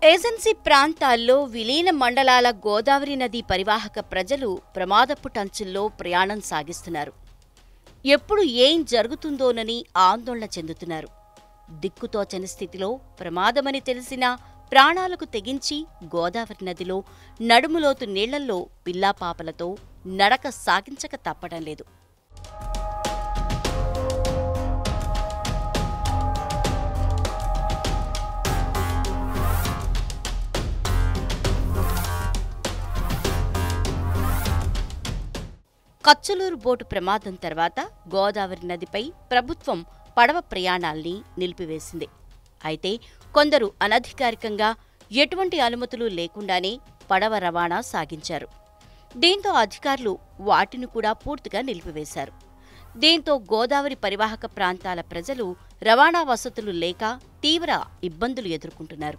agency ప్రాంతాల్లో విలీన మండలాల గోదావరి నది పరివాహక ప్రజలు ప్రమాదపు టంచుల్లో ప్రయాణం సాగిస్తున్నారు ఎప్పుడు ఏం జరుగుతుందోనని ఆందోళన చెందుతున్నారు దిక్కుతోచని స్థితిలో ప్రమాదమని తెలిసినా ప్రాణాలకు తెగించి గోదావరి నదిలో నడుములోతు నీళ్లల్లో పిల్లాపాపలతో నడక సాగించక తప్పడం లేదు కచ్చలూరు బోటు ప్రమాదం తర్వాత గోదావరి నదిపై ప్రభుత్వం పడవ ప్రయాణాల్ని నిలిపివేసింది అయితే కొందరు అనధికారికంగా ఎటువంటి అనుమతులు లేకుండానే పడవ రవాణా సాగించారు దీంతో అధికారులు వాటిని కూడా పూర్తిగా నిలిపివేశారు దీంతో గోదావరి పరివాహక ప్రాంతాల ప్రజలు రవాణా వసతులు లేక తీవ్ర ఇబ్బందులు ఎదుర్కొంటున్నారు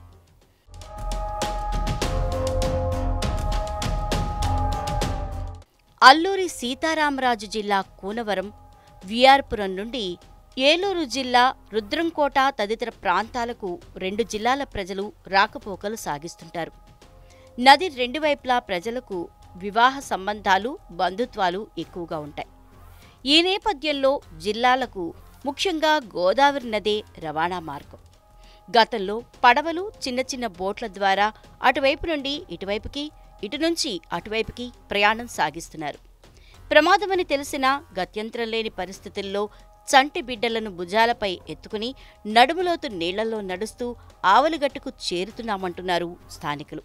అల్లూరి సీతారామరాజు జిల్లా కూనవరం విఆర్పురం నుండి ఏలూరు జిల్లా రుద్రంకోట తదితర ప్రాంతాలకు రెండు జిల్లాల ప్రజలు రాకపోకలు సాగిస్తుంటారు నది రెండు వైపులా ప్రజలకు వివాహ సంబంధాలు బంధుత్వాలు ఎక్కువగా ఉంటాయి ఈ నేపథ్యంలో జిల్లాలకు ముఖ్యంగా గోదావరి నదే రవాణా మార్గం గతంలో పడవలు చిన్న చిన్న బోట్ల ద్వారా అటువైపు నుండి ఇటువైపుకి ఇటు నుంచి అటువైపుకి ప్రయాణం సాగిస్తున్నారు ప్రమాదమని తెలిసినా గత్యంతరం లేని పరిస్థితుల్లో చంటి బిడ్డలను భుజాలపై ఎత్తుకుని నడుములోతు నీళ్లలో నడుస్తూ ఆవలిగట్టుకు చేరుతున్నామంటున్నారు స్థానికులు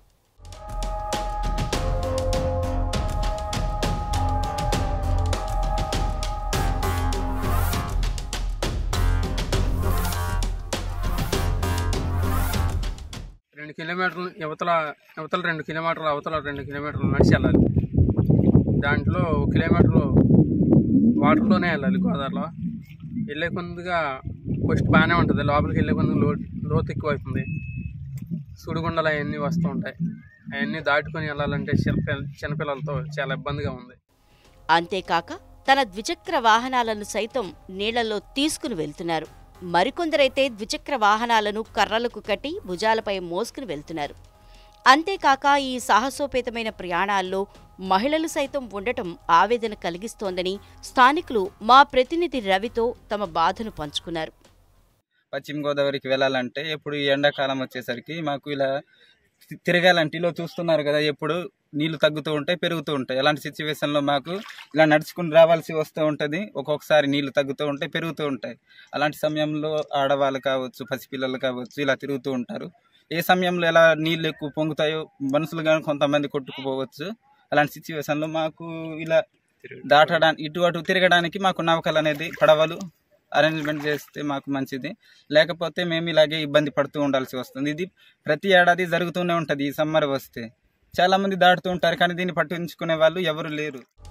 రెండు కిలోమీటర్లు యువతల యువతల రెండు కిలోమీటర్లు అవతల రెండు కిలోమీటర్లు నడిచి వెళ్ళాలి దాంట్లో ఒక కిలోమీటర్లు వాటర్లోనే వెళ్ళాలి గోదావరిలో వెళ్ళే కొద్దిగా ఫస్ట్ బాగానే ఉంటుంది లోపలికి వెళ్ళే కొద్దిగా లో లోతు ఎక్కువ అవుతుంది సుడిగుండలు అవన్నీ వస్తూ ఉంటాయి అవన్నీ దాటుకొని వెళ్ళాలంటే చిన్నపిల్ల చిన్నపిల్లలతో చాలా ఇబ్బందిగా ఉంది అంతేకాక తన ద్విచక్ర వాహనాలను సైతం నీళ్లలో తీసుకుని వెళ్తున్నారు మరికొందరైతే ద్విచక్ర వాహనాలను కర్రలకు కట్టి భుజాలపై మోసుకుని వెళ్తున్నారు అంతేకాక ఈ సాహసోపేతమైన ప్రయాణాల్లో మహిళలు సైతం ఉండటం ఆవేదన కలిగిస్తోందని స్థానికులు మా ప్రతినిధి రవితో తమ బాధను పంచుకున్నారు పశ్చిమ గోదావరికి వెళ్ళాలంటే ఎప్పుడు ఈ ఎండాకాలం వచ్చేసరికి మాకు ఇలా తి- తిరగాలంటే ఇలా చూస్తున్నారు కదా ఎప్పుడు నీళ్లు తగ్గుతూ ఉంటాయి పెరుగుతూ ఉంటాయి అలాంటి సిచ్యువేషన్లో మాకు ఇలా నడుచుకుని రావాల్సి వస్తూ ఉంటుంది ఒక్కొక్కసారి నీళ్లు తగ్గుతూ ఉంటాయి పెరుగుతూ ఉంటాయి అలాంటి సమయంలో ఆడవాళ్ళు కావచ్చు పసిపిల్లలు కావచ్చు ఇలా తిరుగుతూ ఉంటారు ఏ సమయంలో ఎలా నీళ్ళు ఎక్కువ పొంగుతాయో మనుషులు కానీ కొంతమంది కొట్టుకుపోవచ్చు అలాంటి సిచ్యువేషన్లో మాకు ఇలా దాటడానికి ఇటు అటు తిరగడానికి మాకు నౌకలు అనేది పడవలు అరేంజ్మెంట్ చేస్తే మాకు మంచిది లేకపోతే మేము ఇలాగే ఇబ్బంది పడుతూ ఉండాల్సి వస్తుంది ఇది ప్రతి ఏడాది జరుగుతూనే ఉంటుంది ఈ సమ్మర్ వస్తే చాలా మంది దాటుతూ ఉంటారు కానీ దీన్ని పట్టించుకునే వాళ్ళు ఎవరు లేరు